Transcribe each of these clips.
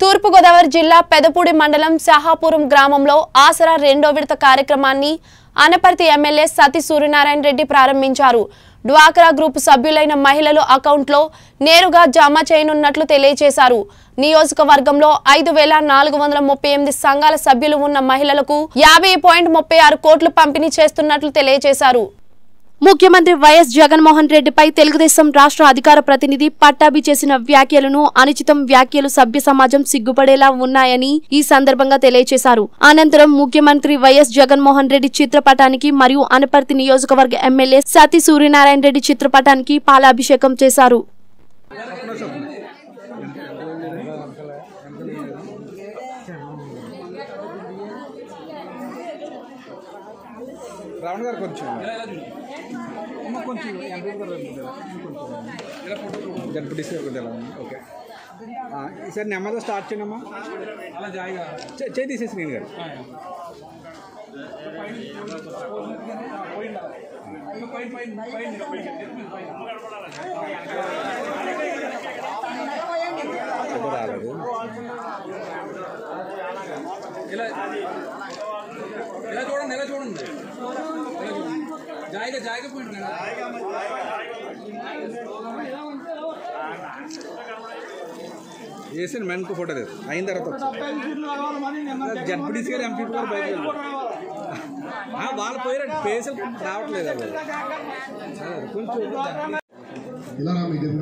తూర్పుగోదావరి జిల్లా పెదపూడి మండలం షాహాపురం గ్రామంలో ఆసరా రెండో విడత కార్యక్రమాన్ని అనపర్తి ఎమ్మెల్యే సతీ సూర్యనారాయణ రెడ్డి ప్రారంభించారు డ్వాక్రా గ్రూప్ సభ్యులైన మహిళలు అకౌంట్లో నేరుగా జమ చేయనున్నట్లు తెలియజేశారు నియోజకవర్గంలో ఐదు వేల నాలుగు వందల ముప్పై ఎనిమిది సంఘాల సభ్యులు ఉన్న మహిళలకు యాభై పాయింట్ ముప్పై ఆరు కోట్లు పంపిణీ చేస్తున్నట్లు తెలియజేశారు ముఖ్యమంత్రి వైఎస్ జగన్మోహన్ రెడ్డిపై తెలుగుదేశం రాష్ట్ర అధికార ప్రతినిధి పట్టాభి చేసిన వ్యాఖ్యలను అనుచితం వ్యాఖ్యలు సభ్య సమాజం సిగ్గుపడేలా ఉన్నాయని ఈ సందర్భంగా తెలియజేశారు అనంతరం ముఖ్యమంత్రి వైఎస్ జగన్మోహన్ రెడ్డి చిత్రపటానికి మరియు అనపర్తి నియోజకవర్గ ఎమ్మెల్యే సతీ సూర్యనారాయణ రెడ్డి చిత్రపటానికి పాలాభిషేకం చేశారు రావణ గారు కొంచెం అమ్మ కొంచెం ఎంపీ గారు జడ్పీటీసీ గారు కొద్దిగా ఇలా ఉంది. ఓకే ఆ, ఈసారి నెమ్మదిగా స్టార్ట్ చేయమ్మా అలా జాయిగా చేయి తీసేసి నేను గారు ఫోటో రాలేదు ఇలా ఇలా చూడండి ఇలా చూడండి ఇలా చూడండి. జాయిగా జాయిగా పోయింది వేసిన మెన్కు ఫోటో లేదు అయిన తర్వాత వచ్చి. జడ్పీటీసీ గారు ఎంపీ గారు బయటకు వెళ్ళారు. ఆ, వాళ్ళు పోయారు పేసలు రావట్లేదు అది అదే, కొంచెం ఇలా రా మీడియం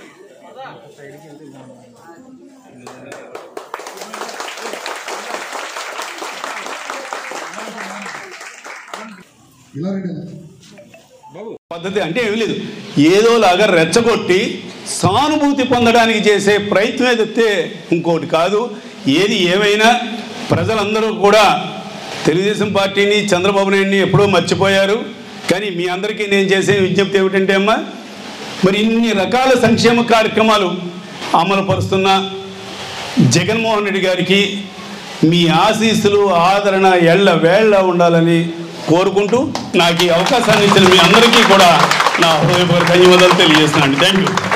ఇలా రండి ఇలా. బాబు పద్ధతి అంటే ఏమీ లేదు ఏదోలాగా రెచ్చగొట్టి సానుభూతి పొందడానికి చేసే ప్రయత్నం తప్పితే ఇంకోటి కాదు ఏది ఏమైనా ప్రజలందరూ కూడా తెలుగుదేశం పార్టీని చంద్రబాబు నాయుడిని ఎప్పుడో మర్చిపోయారు కానీ మీ అందరికీ నేను చేసే విజ్ఞప్తి ఏమిటంటే అమ్మా మరి ఇన్ని రకాల సంక్షేమ కార్యక్రమాలు అమలు పరుస్తున్న జగన్మోహన్ రెడ్డి గారికి మీ ఆశీస్సులు ఆదరణ ఎళ్ళ వేళ్ళ ఉండాలని కోరుకుంటూ నాకు ఈ అవకాశాన్ని ఇచ్చిన మీ అందరికీ కూడా నా హృదయపూర్వక ధన్యవాదాలు తెలియజేస్తున్నాను థ్యాంక్ యూ